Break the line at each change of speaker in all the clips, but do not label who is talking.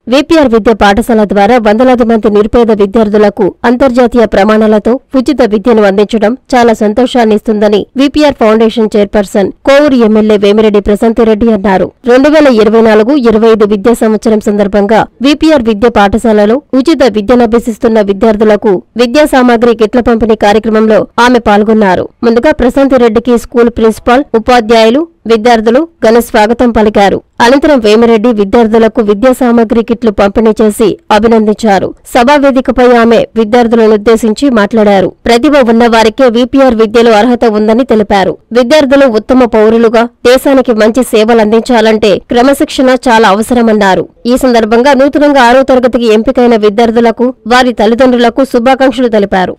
VPR విద్య పాఠశాల ద్వారా వందలాది మంది నిరుపేద విద్యార్థులకు అంతర్జాతీయ ప్రమాణాలతో ఉచిత విద్యను అందించడం చాలా సంతోషాన్నిస్తుందని VPR foundation chairperson Kovur MLA Vemireddy Prashanti Reddy అన్నారు రెండు వేల ఇరవై నాలుగు ఇరవై ఐదు విద్యా సంవత్సరం సందర్భంగా విపిఆర్ విద్య పాఠశాలలో ఉచిత విద్యనభ్యసిస్తున్న విద్యార్థులకు విద్యా సామాగ్రి కిట్ల పంపిణీ కార్యక్రమంలో ఆమె పాల్గొన్నారు ముందుగా ప్రశాంతిరెడ్డికి స్కూల్ ప్రిన్సిపాల్ ఉపాధ్యాయులు విద్యార్థులు ఘన స్వాగతం పలికారు అనంతరం వేమిరెడ్డి విద్యార్థులకు విద్యా సామాగ్రి కిట్లు పంపిణీ చేసి అభినందించారు సభా వేదికపై ఆమె విద్యార్థులనుద్దేశించి మాట్లాడారు ప్రతిభ ఉన్న వారికే విపిఆర్ విద్యలో అర్హత ఉందని తెలిపారు విద్యార్థులు ఉత్తమ పౌరులుగా దేశానికి మంచి సేవలందించాలంటే క్రమశిక్షణ చాలా అవసరమన్నారు ఈ సందర్భంగా నూతనంగా ఆరో తరగతికి ఎంపికైన విద్యార్థులకు వారి తల్లిదండ్రులకు శుభాకాంక్షలు తెలిపారు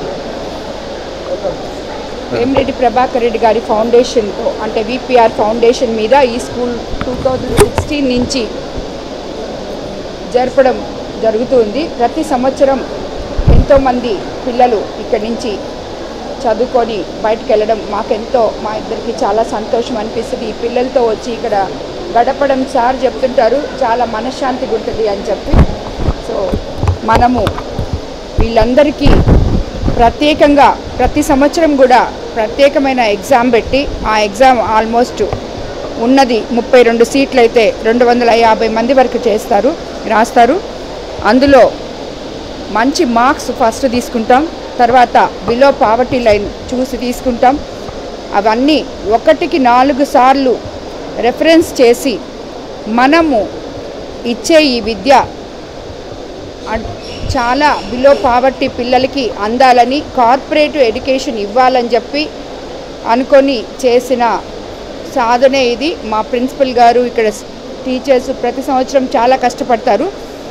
వేమిరెడ్డి ప్రభాకర్ రెడ్డి గారి ఫౌండేషన్తో అంటే విపిఆర్ ఫౌండేషన్ మీద ఈ స్కూల్ టూ థౌజండ్ సిక్స్టీన్ నుంచి జరపడం జరుగుతుంది ప్రతి సంవత్సరం ఎంతోమంది పిల్లలు ఇక్కడి నుంచి చదువుకొని బయటకు వెళ్ళడం మాకెంతో మా ఇద్దరికి చాలా సంతోషం అనిపిస్తుంది ఈ పిల్లలతో వచ్చి ఇక్కడ గడపడం సార్ చెప్తుంటారు చాలా మనశ్శాంతిగా ఉంటుంది అని చెప్పి సో మనము వీళ్ళందరికీ ప్రత్యేకంగా ప్రతి సంవత్సరం కూడా ప్రత్యేకమైన ఎగ్జామ్ పెట్టి ఆ ఎగ్జామ్ ఆల్మోస్ట్ ఉన్నది ముప్పై రెండు సీట్లు అయితే రెండు వందల యాభై మంది వరకు చేస్తారు రాస్తారు అందులో మంచి మార్క్స్ ఫస్ట్ తీసుకుంటాం తర్వాత బిలో పావర్టీ లైన్ చూసి తీసుకుంటాం అవన్నీ ఒకటికి నాలుగు సార్లు రెఫరెన్స్ చేసి మనము ఇచ్చే ఈ విద్య అన్- చాలా బిలో పావర్టీ పిల్లలకి అందాలని కార్పొరేట్ ఎడ్యుకేషన్ ఇవ్వాలని చెప్పి అనుకొని చేసిన సాధనే ఇది మా ప్రిన్సిపల్ గారు ఇక్కడ టీచర్స్ ప్రతి సంవత్సరం చాలా కష్టపడతారు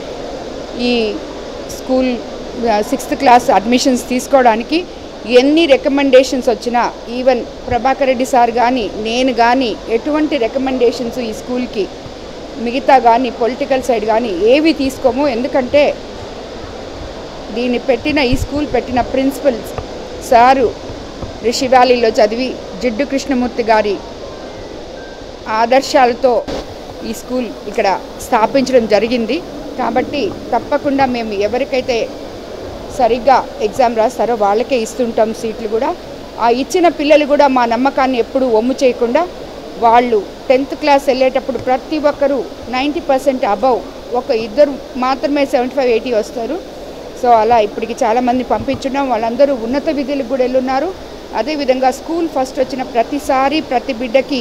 ఈ స్కూల్ సిక్స్త్ క్లాస్ అడ్మిషన్స్ తీసుకోవడానికి ఎన్ని రికమెండేషన్స్ వచ్చినా ఈవెన్ ప్రభాకర్ రెడ్డి సార్ కానీ నేను కానీ ఎటువంటి రికమెండేషన్స్ ఈ స్కూల్కి మిగతా కానీ పొలిటికల్ సైడ్ కానీ ఏవి తీసుకోము ఎందుకంటే దీన్ని పెట్టిన ఈ స్కూల్ పెట్టిన ప్రిన్సిపల్ సారు రిషి వ్యాలీలో చదివి జిడ్డు కృష్ణమూర్తి గారి ఆదర్శాలతో ఈ స్కూల్ ఇక్కడ స్థాపించడం జరిగింది కాబట్టి తప్పకుండా మేము ఎవరికైతే సరిగ్గా ఎగ్జామ్ రాస్తారో వాళ్ళకే ఇస్తుంటాం సీట్లు కూడా ఆ ఇచ్చిన పిల్లలు కూడా మా నమ్మకాన్ని ఎప్పుడూ ఒమ్ము చేయకుండా వాళ్ళు టెన్త్ క్లాస్ వెళ్ళేటప్పుడు ప్రతి ఒక్కరూ నైంటీ పర్సెంట్ అబవ్ ఒక ఇద్దరు మాత్రమే సెవెంటీ ఫైవ్ ఎయిటీ వస్తారు సో అలా ఇప్పటికి చాలామంది పంపించున్నాం వాళ్ళందరూ ఉన్నత విధులకు కూడా వెళ్ళున్నారు అదేవిధంగా స్కూల్ ఫస్ట్ వచ్చిన ప్రతిసారి ప్రతి బిడ్డకి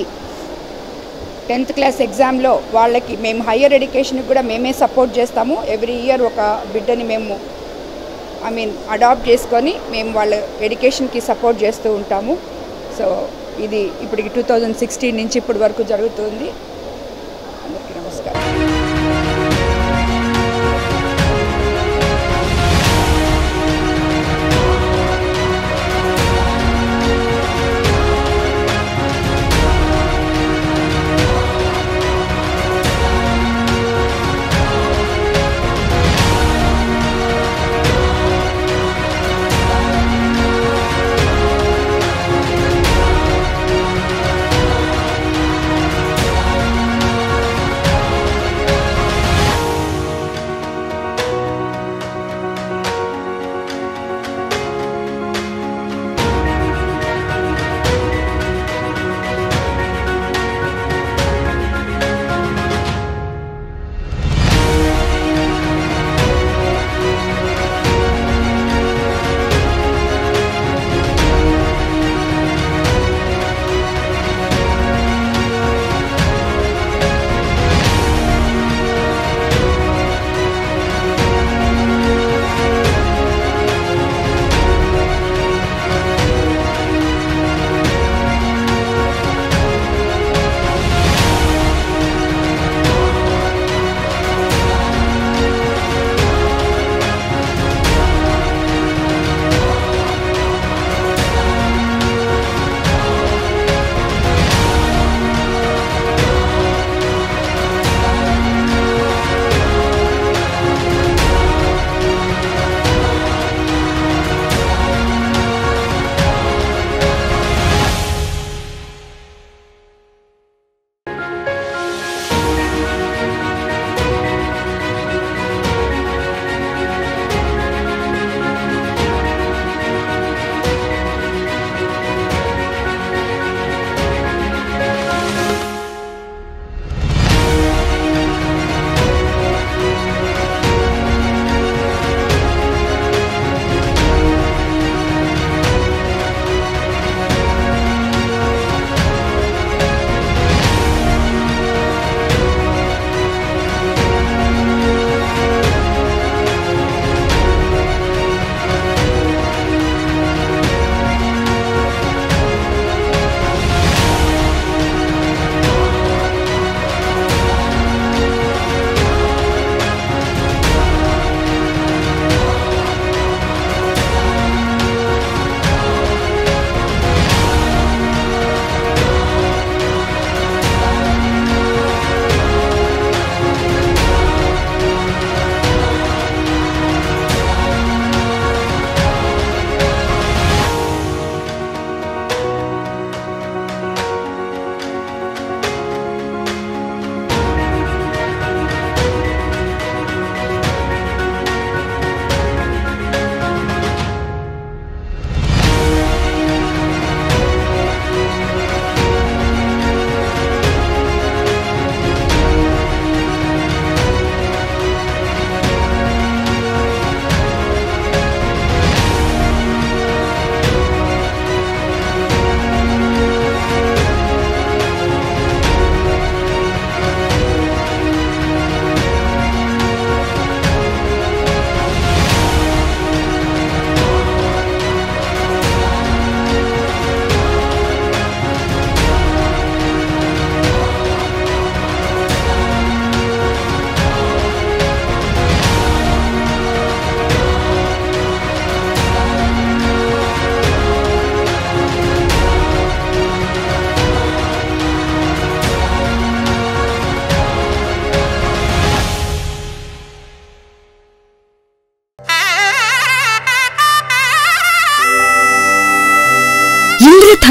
టెన్త్ క్లాస్ ఎగ్జామ్లో వాళ్ళకి మేము హయ్యర్ ఎడ్యుకేషన్కి కూడా మేమే సపోర్ట్ చేస్తాము ఎవ్రీ ఇయర్ ఒక బిడ్డని మేము ఐ మీన్ అడాప్ట్ చేసుకొని మేము వాళ్ళ ఎడ్యుకేషన్కి సపోర్ట్ చేస్తూ ఉంటాము సో ఇది ఇప్పటికి టూ థౌజండ్ సిక్స్టీన్ నుంచి ఇప్పటి వరకు జరుగుతుంది అందరికీ నమస్కారం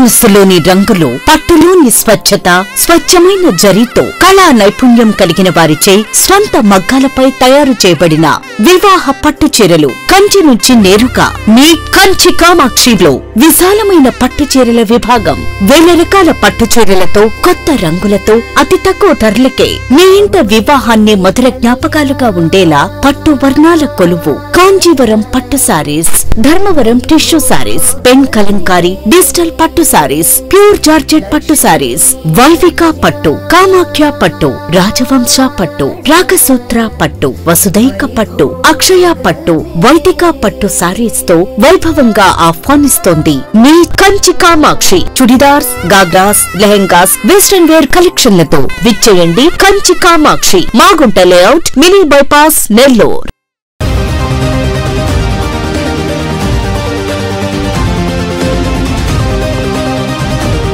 ఇంద్రధనుస్సులోని రంగులు పట్టులోని స్వచ్ఛత స్వచ్ఛమైన జరీతో కళా నైపుణ్యం కలిగిన వారిచే స్వంత మగ్గాలపై తయారు చేయబడిన వివాహ పట్టు చీరలు కంచి నుంచి నేరుగా మీ కంచి కామాక్షిలో విశాలమైన పట్టు చీరల విభాగం వేల రకాల పట్టు చీరలతో కొత్త రంగులతో అతి తక్కువ ధరలకే మీ ఇంట వివాహాన్ని మధుర జ్ఞాపకాలుగా ఉండేలా పట్టు వర్ణాల కొలువు కాంజీవరం పట్టు saris Dharmavaram tissue saris pen Kalamkari digital పట్టు సారీస్ ప్యూర్ జార్జెట్ పట్టు సారీస్ వైవిక పట్టు కామాఖ్య పట్టు రాజవంశ పట్టు రాగసూత్ర పట్టు వసుదైక పట్టు అక్షయ పట్టు వైదిక పట్టు సారీస్ తో వైభవంగా ఆహ్వానిస్తోంది మీ కంచి కామాక్షి చుడిదార్స్ గాగ్రాస్ లెహెంగాస్ వెస్టర్న్ వేర్ కలెక్షన్లతో విచ్చేయండి Kanchi Kamakshi Magunta layout mini bypass Nellore